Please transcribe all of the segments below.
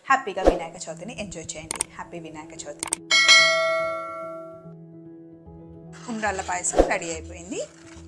హ్యాపీగా వినాయక చవితిని ఎంజాయ్ చేయండి హ్యాపీ వినాయక చవితి ఉండ్రాళ్ళ పాయసం రెడీ అయిపోయింది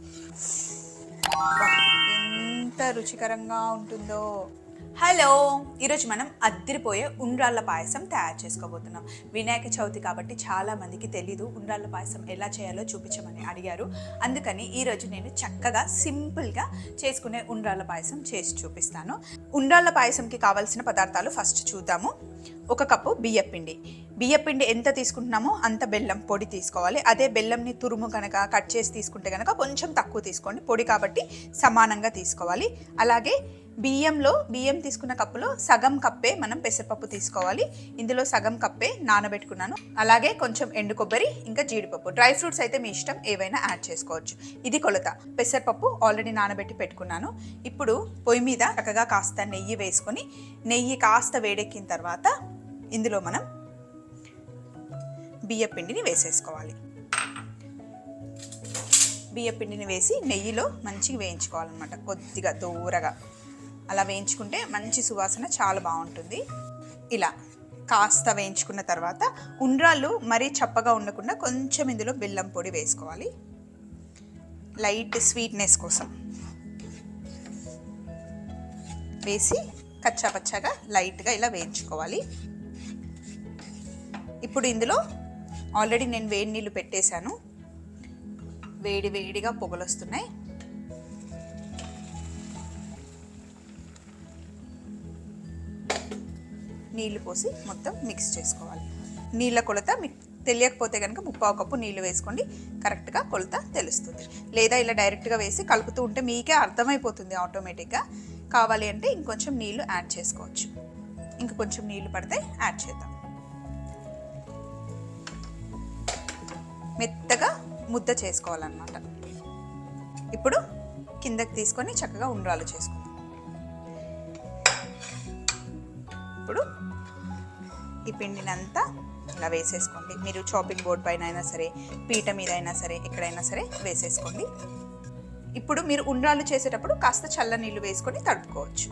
వా, ఎంత రుచికరంగా ఉంటుందో హలో ఈరోజు మనం అద్దిరిపోయే ఉండ్రాళ్ళ పాయసం తయారు చేసుకోబోతున్నాం వినాయక చవితి కాబట్టి చాలా మందికి తెలీదు ఉండ్రాళ్ళ పాయసం ఎలా చేయాలో చూపించమని అడిగారు అందుకని ఈరోజు నేను చక్కగా సింపుల్గా చేసుకునే ఉండ్రాళ్ళ పాయసం చేసి చూపిస్తాను ఉండ్రాళ్ళ పాయసంకి కావాల్సిన పదార్థాలు ఫస్ట్ చూద్దాము ఒక కప్పు బియ్యపిండి బియ్యపిండి ఎంత తీసుకుంటున్నామో అంత బెల్లం పొడి తీసుకోవాలి అదే బెల్లంని తురుము కనుక కట్ చేసి తీసుకుంటే కనుక కొంచెం తక్కువ తీసుకోండి పొడి కాబట్టి సమానంగా తీసుకోవాలి అలాగే బియ్యంలో బియ్యం తీసుకున్న కప్పులో సగం కప్పే మనం పెసరపప్పు తీసుకోవాలి ఇందులో సగం కప్పే నానబెట్టుకున్నాను అలాగే కొంచెం ఎండు కొబ్బరి ఇంకా జీడిపప్పు డ్రై ఫ్రూట్స్ అయితే మీ ఇష్టం ఏవైనా యాడ్ చేసుకోవచ్చు ఇది కొలత పెసరపప్పు ఆల్రెడీ నానబెట్టి పెట్టుకున్నాను ఇప్పుడు పొయ్యి మీద చక్కగా కాస్త నెయ్యి వేసుకొని నెయ్యి కాస్త వేడెక్కిన తర్వాత ఇందులో మనం బియ్య పిండిని వేసేసుకోవాలి బియ్య పిండిని వేసి నెయ్యిలో మంచిగా వేయించుకోవాలన్నమాట కొద్దిగా దూరగా అలా వేయించుకుంటే మంచి సువాసన చాలా బాగుంటుంది ఇలా కాస్త వేయించుకున్న తర్వాత ఉండ్రాళ్ళు మరీ చప్పగా ఉండకుండా కొంచెం ఇందులో బెల్లం పొడి వేసుకోవాలి లైట్ స్వీట్నెస్ కోసం వేసి కచ్చా పచ్చాగా లైట్గా ఇలా వేయించుకోవాలి ఇప్పుడు ఇందులో ఆల్రెడీ నేను వేడి నీళ్ళు పెట్టేశాను వేడి వేడిగా పొగలు వస్తున్నాయి నీళ్లు పోసి మొత్తం మిక్స్ చేసుకోవాలి నీళ్ళ కొలత మీకు తెలియకపోతే కనుక ముప్పావు కప్పు నీళ్ళు వేసుకోండి కరెక్ట్గా కొలత తెలుస్తుంది లేదా ఇలా డైరెక్ట్గా వేసి కలుపుతూ ఉంటే మీకే అర్థమైపోతుంది ఆటోమేటిక్గా కావాలి అంటే ఇంకొంచెం నీళ్లు యాడ్ చేసుకోవచ్చు ఇంక కొంచెం నీళ్లు పడితే యాడ్ చేద్దాం మెత్తగా ముద్ద చేసుకోవాలన్నమాట ఇప్పుడు కిందకి తీసుకొని చక్కగా ఉండ్రాలు చేసుకుందాం ఇప్పుడు ఈ పిండిని అంతా ఇలా వేసేసుకోండి మీరు చాపింగ్ బోర్డ్ పైన అయినా సరే పీట మీద అయినా సరే ఎక్కడైనా సరే వేసేసుకోండి ఇప్పుడు మీరు ఉండ్రాలు చేసేటప్పుడు కాస్త చల్ల నీళ్ళు వేసుకొని తడుపుకోవచ్చు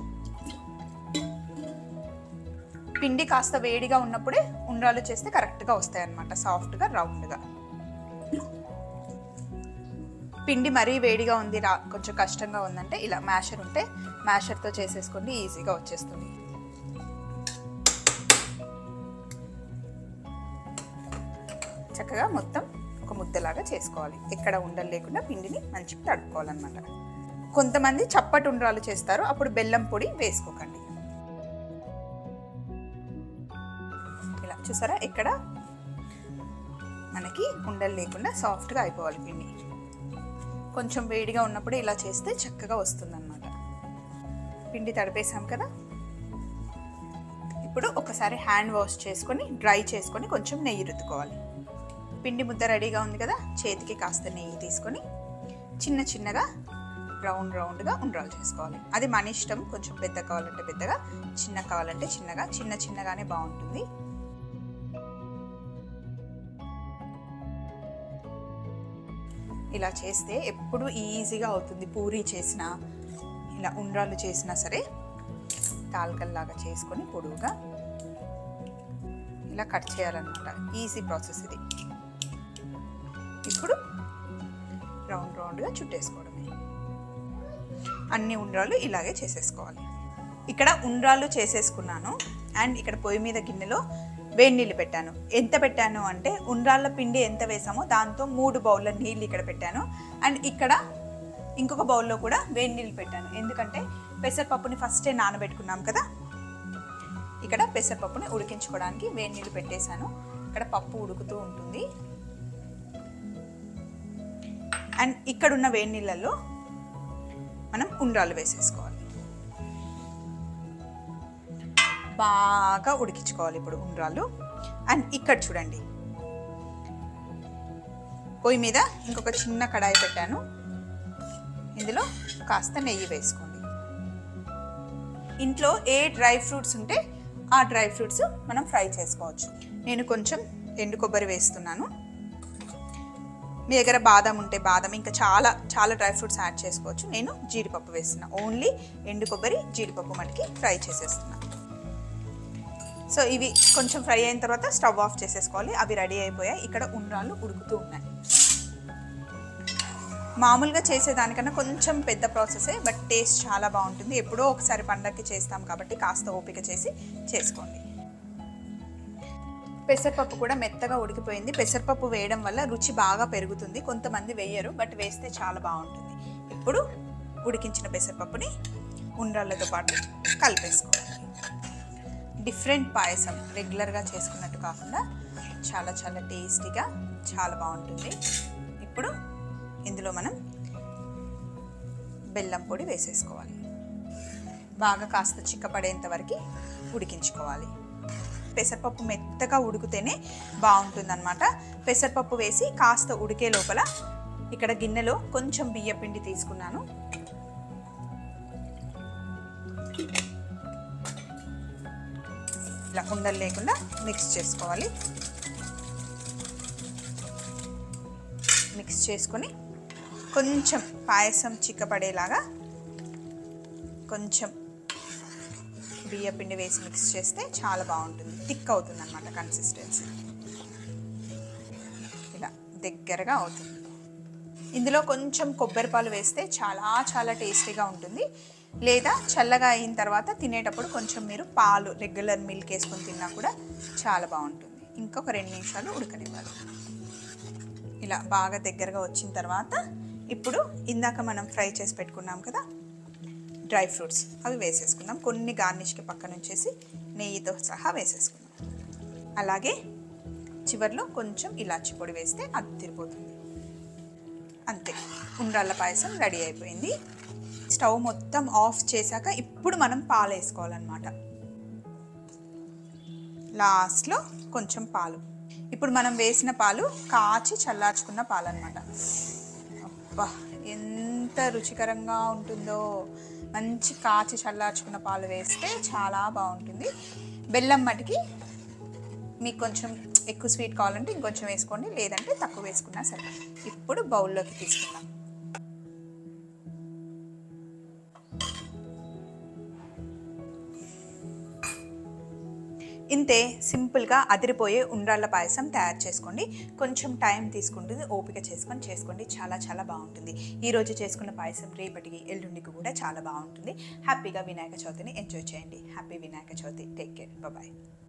పిండి కాస్త వేడిగా ఉన్నప్పుడే ఉండ్రాలు చేస్తే కరెక్ట్గా వస్తాయి అన్నమాట సాఫ్ట్గా రౌండ్గా పిండి మరీ వేడిగా ఉంది రా కొంచెం కష్టంగా ఉందంటే ఇలా మ్యాషర్ ఉంటే మ్యాషర్తో చేసేసుకోండి ఈజీగా వచ్చేస్తుంది చక్కగా మొత్తం ఒక ముద్దలాగా చేసుకోవాలి ఎక్కడ ఉండలు లేకుండా పిండిని మంచిగా తడుపుకోవాలన్నమాట కొంతమంది చప్పటి ఉండ్రాలు చేస్తారు అప్పుడు బెల్లం పొడి వేసుకోకండి ఇలా చూసారా ఎక్కడ మనకి ఉండలు లేకుండా సాఫ్ట్గా అయిపోవాలి పిండి కొంచెం వేడిగా ఉన్నప్పుడు ఇలా చేస్తే చక్కగా వస్తుందన్నమాట పిండి తడిపేసాం కదా ఇప్పుడు ఒకసారి హ్యాండ్ వాష్ చేసుకొని డ్రై చేసుకొని కొంచెం నెయ్యి రుద్దుకోవాలి పిండి ముద్ద రెడీగా ఉంది కదా చేతికి కాస్త నెయ్యి తీసుకొని చిన్న చిన్నగా రౌండ్ రౌండ్గా ఉండ్రాలు చేసుకోవాలి అది మన ఇష్టం కొంచెం పెద్ద కావాలంటే పెద్దగా చిన్న కావాలంటే చిన్నగా చిన్న చిన్నగానే బాగుంటుంది ఇలా చేస్తే ఎప్పుడు ఈజీగా అవుతుంది పూరీ చేసినా ఇలా ఉండ్రాలు చేసినా సరే తాల్కల్లాగా చేసుకొని పొడువుగా ఇలా కట్ చేయాలన్నమాట ఈజీ ప్రాసెస్ ఇది ఇప్పుడు రౌండ్ రౌండ్గా చుట్టేసుకోవడమే అన్ని ఉండ్రాలు ఇలాగే చేసేసుకోవాలి ఇక్కడ ఉండ్రాలు చేసేసుకున్నాను అండ్ ఇక్కడ పొయ్యి మీద గిన్నెలో వేడి నీళ్ళు పెట్టాను ఎంత పెట్టాను అంటే ఉండ్రాళ్ళ పిండి ఎంత వేసామో దాంతో మూడు బౌల్ల నీళ్ళు ఇక్కడ పెట్టాను అండ్ ఇక్కడ ఇంకొక బౌల్లో కూడా వేడి నీళ్ళు పెట్టాను ఎందుకంటే పెసరపప్పుని ఫస్టే నానబెట్టుకున్నాం కదా ఇక్కడ పెసరపప్పుని ఉడికించుకోవడానికి వేడి నీళ్ళు పెట్టేశాను ఇక్కడ పప్పు ఉడుకుతూ ఉంటుంది అండ్ ఇక్కడున్న వేడి నీళ్ళల్లో మనం ఉండ్రాలు వేసేసుకోవాలి బాగా ఉడికించుకోవాలి ఇప్పుడు ఉండ్రాలు అండ్ ఇక్కడ చూడండి పొయ్యి మీద ఇంకొక చిన్న కడాయి పెట్టాను ఇందులో కాస్త నెయ్యి వేసుకోండి ఇంట్లో ఏ డ్రై ఫ్రూట్స్ ఉంటే ఆ డ్రై ఫ్రూట్స్ మనం ఫ్రై చేసుకోవచ్చు నేను కొంచెం ఎండు కొబ్బరి వేస్తున్నాను మీ దగ్గర బాదం ఉంటే బాదం ఇంకా చాలా చాలా డ్రై ఫ్రూట్స్ యాడ్ చేసుకోవచ్చు నేను జీడిపప్పు వేస్తున్నా ఓన్లీ ఎండు కొబ్బరి జీడిపప్పు మటుకి ఫ్రై చేసేస్తున్నా సో ఇవి కొంచెం ఫ్రై అయిన తర్వాత స్టవ్ ఆఫ్ చేసేసుకోవాలి అవి రెడీ అయిపోయాయి ఇక్కడ ఉండ్రాళ్ళు ఉడుకుతూ ఉన్నాయి మామూలుగా చేసేదానికన్నా కొంచెం పెద్ద ప్రాసెసే బట్ టేస్ట్ చాలా బాగుంటుంది ఎప్పుడో ఒకసారి పండగకి చేస్తాం కాబట్టి కాస్త ఓపిక చేసి చేసుకోండి పెసరపప్పు కూడా మెత్తగా ఉడికిపోయింది పెసరపప్పు వేయడం వల్ల రుచి బాగా పెరుగుతుంది కొంతమంది వేయరు బట్ వేస్తే చాలా బాగుంటుంది ఇప్పుడు ఉడికించిన పెసరపప్పుని ఉండ్రాళ్ళతో పాటు కలిపేసుకోవాలి డిఫరెంట్ పాయసం రెగ్యులర్గా చేసుకున్నట్టు కాకుండా చాలా చాలా టేస్టీగా చాలా బాగుంటుంది ఇప్పుడు ఇందులో మనం బెల్లం పొడి వేసేసుకోవాలి బాగా కాస్త చిక్కపడేంత వరకు ఉడికించుకోవాలి పెసరపప్పు మెత్తగా ఉడికితేనే బాగుంటుందన్నమాట పెసరపప్పు వేసి కాస్త ఉడికే లోపల ఇక్కడ గిన్నెలో కొంచెం బియ్య పిండి తీసుకున్నాను ఇలా ఉండలు లేకుండా మిక్స్ చేసుకోవాలి మిక్స్ చేసుకొని కొంచెం పాయసం చిక్కపడేలాగా కొంచెం బియ్య పిండి వేసి మిక్స్ చేస్తే చాలా బాగుంటుంది థిక్ అవుతుంది అనమాట కన్సిస్టెన్సీ ఇలా దగ్గరగా అవుతుంది ఇందులో కొంచెం కొబ్బరి పాలు వేస్తే చాలా చాలా టేస్టీగా ఉంటుంది లేదా చల్లగా అయిన తర్వాత తినేటప్పుడు కొంచెం మీరు పాలు రెగ్యులర్ మిల్క్ వేసుకొని తిన్నా కూడా చాలా బాగుంటుంది ఇంకొక రెండు నిమిషాలు ఉడకనివ్వాలి ఇలా బాగా దగ్గరగా వచ్చిన తర్వాత ఇప్పుడు ఇందాక మనం ఫ్రై చేసి పెట్టుకున్నాం కదా డ్రై ఫ్రూట్స్ అవి వేసేసుకుందాం కొన్ని గార్నిష్కి పక్కన ఉంచేసి నెయ్యితో సహా వేసేసుకుందాం అలాగే చివర్లో కొంచెం ఇలాచి పొడి వేస్తే అది తిరిపోతుంది అంతే ఉండ్రాళ్ళ పాయసం రెడీ అయిపోయింది స్టవ్ మొత్తం ఆఫ్ చేశాక ఇప్పుడు మనం పాలు వేసుకోవాలన్నమాట లాస్ట్లో కొంచెం పాలు ఇప్పుడు మనం వేసిన పాలు కాచి చల్లార్చుకున్న పాలు అనమాట అబ్బా ఎంత రుచికరంగా ఉంటుందో మంచి కాచి చల్లార్చుకున్న పాలు వేస్తే చాలా బాగుంటుంది బెల్లం మటుకి మీకు కొంచెం ఎక్కువ స్వీట్ కావాలంటే ఇంకొంచెం వేసుకోండి లేదంటే తక్కువ వేసుకున్నా సరే ఇప్పుడు బౌల్లోకి తీసుకుందాం ఇంతే సింపుల్గా అదిరిపోయే ఉండ్రాళ్ళ పాయసం తయారు చేసుకోండి కొంచెం టైం తీసుకుంటుంది ఓపిక చేసుకొని చేసుకోండి చాలా చాలా బాగుంటుంది ఈరోజు చేసుకున్న పాయసం రేపటికి ఎల్లుండికి కూడా చాలా బాగుంటుంది హ్యాపీగా వినాయక చవితిని ఎంజాయ్ చేయండి happy Vinayaka Chavithi take care bye